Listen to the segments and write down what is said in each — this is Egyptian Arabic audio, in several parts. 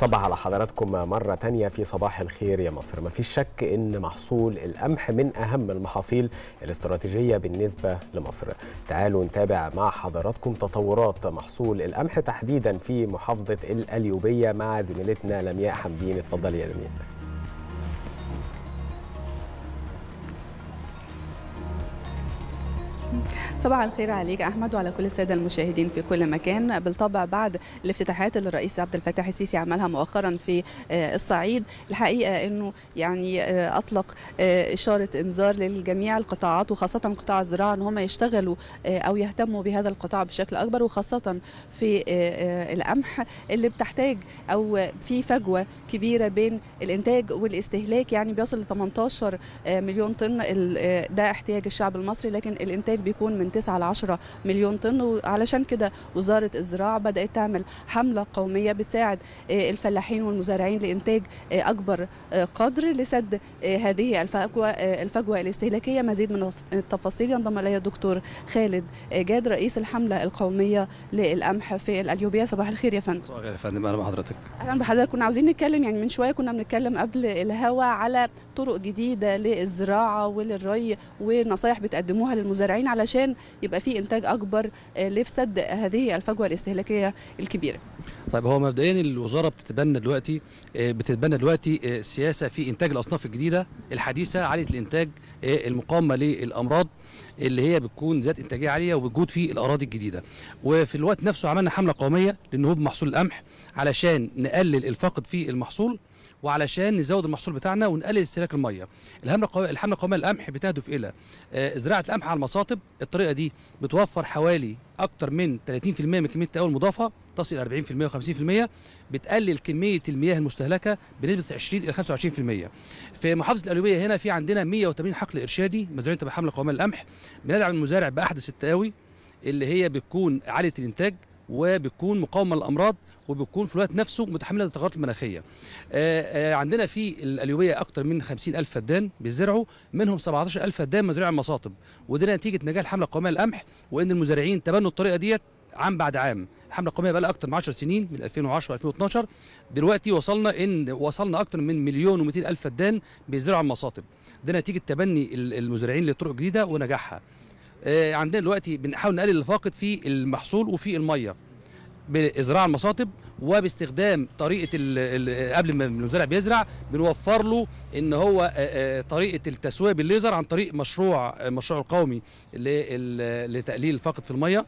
صباح على حضراتكم مرة تانية في صباح الخير يا مصر ما فيش شك ان محصول القمح من اهم المحاصيل الاستراتيجية بالنسبة لمصر تعالوا نتابع مع حضراتكم تطورات محصول القمح تحديدا في محافظة القليوبية مع زميلتنا لمياء حمدين اتفضلي يا لمياء صباح الخير عليك احمد وعلى كل الساده المشاهدين في كل مكان بالطبع بعد الافتتاحات اللي الرئيس عبد الفتاح السيسي عملها مؤخرا في الصعيد الحقيقه انه يعني اطلق اشاره انذار للجميع القطاعات وخاصه قطاع الزراعه ان هم يشتغلوا او يهتموا بهذا القطاع بشكل اكبر وخاصه في القمح اللي بتحتاج او في فجوه كبيره بين الانتاج والاستهلاك يعني بيصل ل 18 مليون طن ده احتياج الشعب المصري لكن الانتاج بيكون من 9 ل 10 مليون طن وعلشان كده وزاره الزراعه بدات تعمل حمله قوميه بتساعد الفلاحين والمزارعين لانتاج اكبر قدر لسد هذه الفجوه الفجوه الاستهلاكيه مزيد من التفاصيل ينضم الي الدكتور خالد جاد رئيس الحمله القوميه للقمح في القليوبيه صباح الخير يا فندم صباح الخير يا فندم اهلا بحضرتك اهلا بحضرتك كنا عاوزين نتكلم يعني من شويه كنا بنتكلم قبل الهوا على طرق جديده للزراعه وللري ونصايح بتقدموها للمزارعين علشان يبقى في انتاج اكبر لسد هذه الفجوه الاستهلاكيه الكبيره. طيب هو مبدئيا الوزاره بتتبنى دلوقتي بتتبنى دلوقتي سياسه في انتاج الاصناف الجديده الحديثه عاليه الانتاج المقاومه للامراض اللي هي بتكون ذات انتاجيه عاليه وبتجود في الاراضي الجديده وفي الوقت نفسه عملنا حمله قوميه للنهوض بمحصول القمح علشان نقلل الفاقد في المحصول وعلشان نزود المحصول بتاعنا ونقلل استهلاك الميه. الحمله القوميه الحمله القوميه للقمح بتهدف الى زراعه القمح على المصاطب، الطريقه دي بتوفر حوالي اكثر من 30% من كميه التقاوي المضافه تصل الى 40% و50% بتقلل كميه المياه المستهلكه بنسبه 20 الى 25%. في محافظه القليوبيه هنا في عندنا 180 حقل ارشادي مزروعين تبع حمله قوميه للقمح بندعم المزارع باحدث التقاوي اللي هي بتكون عاليه الانتاج وبتكون مقاومه للامراض وبتكون في الوقت نفسه متحمله للتغيرات المناخيه. آآ آآ عندنا في القليوبيه اكثر من 50 الف فدان بيزرعوا منهم 17 الف فدان مزروع المصاطب وده نتيجه نجاح الحمله القوميه للقمح وان المزارعين تبنوا الطريقه ديت عام بعد عام. الحمله القوميه بقى لها اكثر من 10 سنين من 2010 و2012 دلوقتي وصلنا ان وصلنا اكثر من مليون و200 الف فدان بيزرعوا المصاطب. ده نتيجه تبني المزارعين لطرق جديده ونجاحها. عندنا دلوقتي بنحاول نقلل الفاقد في المحصول وفي الميه بازراع المصاطب وباستخدام طريقه ال ال قبل ما المزارع بيزرع بنوفر له ان هو طريقه التسويه بالليزر عن طريق مشروع مشروع القومي لتقليل الفاقد في الميه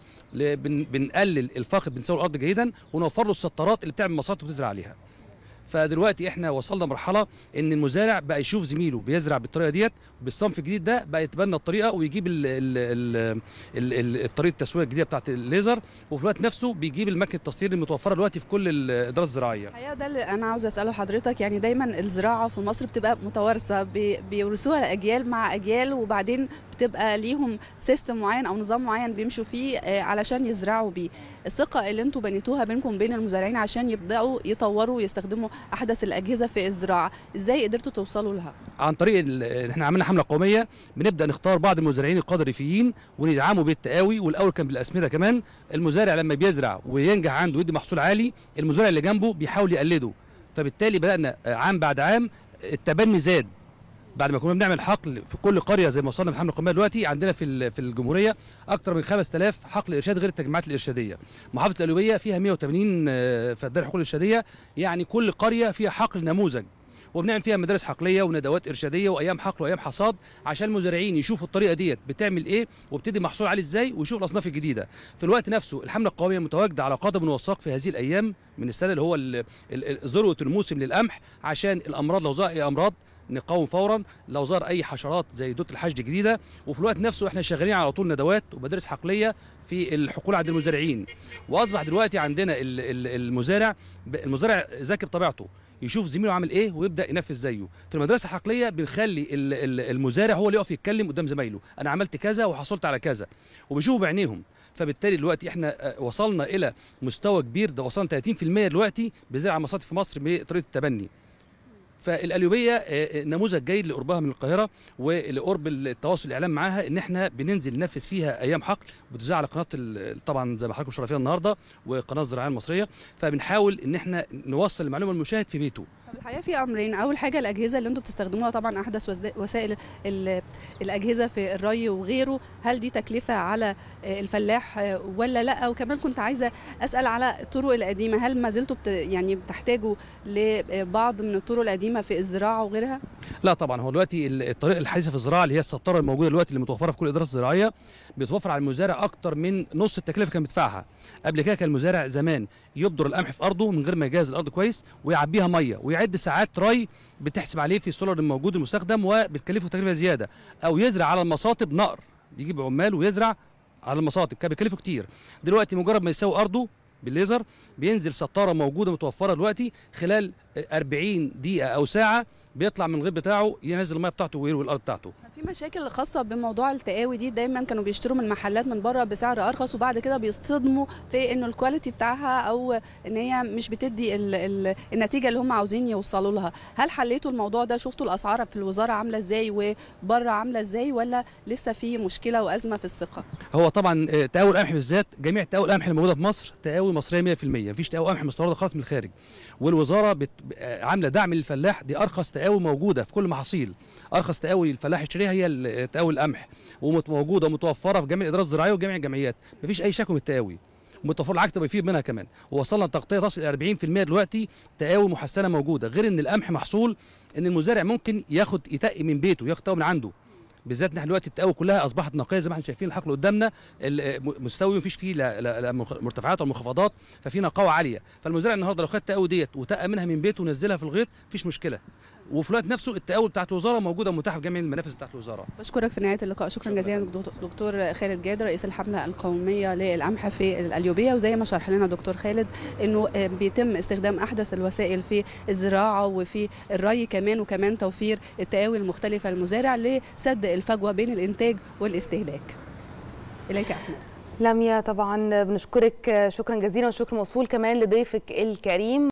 بنقلل الفاقد بنسوي الارض جيدا ونوفر له السطرات اللي بتعمل مصاطب وتزرع عليها فدلوقتي احنا وصلنا مرحله ان المزارع بقى يشوف زميله بيزرع بالطريقه ديت بالصنف الجديد ده بقى يتبنى الطريقه ويجيب ال ال ال ال طريقه التسويه الجديده بتاعت الليزر وفي الوقت نفسه بيجيب الماكينه التصطير المتوفره دلوقتي في كل الادارات الزراعيه. الحقيقه ده اللي انا عاوز اساله حضرتك يعني دايما الزراعه في مصر بتبقى متوارثه بيورثوها اجيال مع اجيال وبعدين بتبقى ليهم سيستم معين او نظام معين بيمشوا فيه علشان يزرعوا بيه. الثقه اللي انتم بنيتوها بينكم وبين المزارعين عشان يبداوا يطوروا ويستخدموا احدث الاجهزه في الزراعه، ازاي قدرتوا توصلوا لها؟ عن طريق احنا عملنا حمله قوميه بنبدا نختار بعض المزارعين القدريفيين وندعمه بالتقاوي والاول كان بالاسمده كمان المزارع لما بيزرع وينجح عنده ويدي محصول عالي المزارع اللي جنبه بيحاول يقلده فبالتالي بدانا عام بعد عام التبني زاد بعد ما كنا بنعمل حقل في كل قريه زي ما وصلنا في الحمله القوميه دلوقتي عندنا في في الجمهوريه اكثر من 5000 حقل ارشاد غير التجمعات الارشاديه محافظه القليوبيه فيها 180 فدان حقول ارشاديه يعني كل قريه فيها حقل نموذج وبنعمل فيها مدارس حقليه وندوات ارشاديه وايام حقل وايام حصاد عشان المزارعين يشوفوا الطريقه ديت بتعمل ايه وبتدي محصول عالي ازاي ويشوفوا الاصناف الجديده في الوقت نفسه الحمله القوميه متواجده على قدم وساق في هذه الايام من السنه اللي هو ذروه الموسم للقمح عشان الامراض لو ظهر اي امراض نقاوم فورا لو ظهر اي حشرات زي دوت الحشد جديده وفي الوقت نفسه احنا شغالين على طول ندوات ومدارس حقليه في الحقول عند المزارعين واصبح دلوقتي عندنا المزارع المزارع ذكي بطبيعته يشوف زميله عامل ايه ويبدا ينفذ زيه في المدرسه الحقليه بنخلي المزارع هو اللي يقف يتكلم قدام زمايله انا عملت كذا وحصلت على كذا وبيشوفوا بعينيهم فبالتالي دلوقتي احنا وصلنا الى مستوى كبير ده وصلنا 30% دلوقتي بزرع المصاطب في مصر بطريقه التبني فالقليوبيه نموذج جيد لقربها من القاهره ولقرب التواصل الاعلام معاها ان احنا بننزل ننفذ فيها ايام حقل بتذاع على قناه طبعا زي ما حضراتكم شرفيها النهارده وقناه الزراعيه المصريه فبنحاول ان احنا نوصل المعلومه للمشاهد في بيته الحقيقه في امرين اول حاجه الاجهزه اللي انتم بتستخدموها طبعا احدث وسائل الاجهزه في الري وغيره هل دي تكلفه على الفلاح ولا لا وكمان كنت عايزه اسال على الطرق القديمه هل ما زلتوا بت يعني بتحتاجوا لبعض من الطرق القديمه في الزراعه وغيرها لا طبعا هو دلوقتي الطريقه الحديثه في الزراعه اللي هي السطاره الموجوده دلوقتي اللي متوفره في كل الادارات الزراعيه بتوفر على المزارع اكتر من نص التكلفه اللي كان بيدفعها قبل كده كان المزارع زمان يبدر القمح في ارضه من غير ما يجهز الارض كويس ويعبيها ميه ويعد ساعات ري بتحسب عليه في السولار الموجود المستخدم وبتكلفه تكلفه زياده او يزرع على المصاطب نقر يجيب عمال ويزرع على المصاطب كان بيكلفه كتير دلوقتي مجرد ما يساوي ارضه بالليزر بينزل سطاره موجوده متوفره دلوقتي خلال 40 دقيقه او ساعه بيطلع من الغيط بتاعه ينزل الميه بتاعته ويروي الارض بتاعته في مشاكل خاصة بموضوع التقاوي دي دايما كانوا بيشتروا من محلات من بره بسعر ارخص وبعد كده بيصطدموا في انه الكواليتي بتاعها او ان هي مش بتدي ال ال النتيجة اللي هم عاوزين يوصلوا لها، هل حليتوا الموضوع ده؟ شفتوا الاسعار في الوزارة عاملة ازاي وبره عاملة ازاي ولا لسه في مشكلة وازمة في الثقة؟ هو طبعا تقاوي القمح بالذات جميع تقاوي القمح اللي موجودة في مصر تقاوي مصرية 100% مفيش تقاوي قمح مستورد خالص من الخارج. والوزارة بت... عاملة دعم للفلاح دي ارخص تقاوي موجودة في كل محاصيل. ارخص تقاوي الفلاح يشتريها هي تقاوي القمح وموجوده ومتوفره في جميع الادارات الزراعيه وجميع الجمعيات مفيش اي شكوى من التقاوي متوفر العكس بيفيد منها كمان ووصلنا تغطيه تصل الى 40% دلوقتي تقاوي محسنه موجوده غير ان القمح محصول ان المزارع ممكن ياخد يتقي من بيته ياخد تقوي من عنده بالذات ان احنا دلوقتي التقاوي كلها اصبحت نقيه زي ما احنا شايفين الحقل قدامنا مستوي مفيش فيه لا, لا, لا مرتفعات ولا منخفضات ففي نقاوه عاليه فالمزارع النهارده لو خد التقاوي ديت وتقى منها من بيته ونزلها في الغيط مفيش مشكله وفي الوقت نفسه التقاول بتاعت الوزاره موجوده متاحه في جميع المنافذ بتاعت الوزاره. بشكرك في نهايه اللقاء شكرا جزيلا دكتور خالد جاد رئيس الحمله القوميه للقمح في القليوبيه وزي ما شرح لنا دكتور خالد انه بيتم استخدام احدث الوسائل في الزراعه وفي الري كمان وكمان توفير التقاوي المختلفه للمزارع لسد الفجوه بين الانتاج والاستهلاك. اليك احمد. لميا طبعا بنشكرك شكرا جزيلا والشكر موصول كمان لضيفك الكريم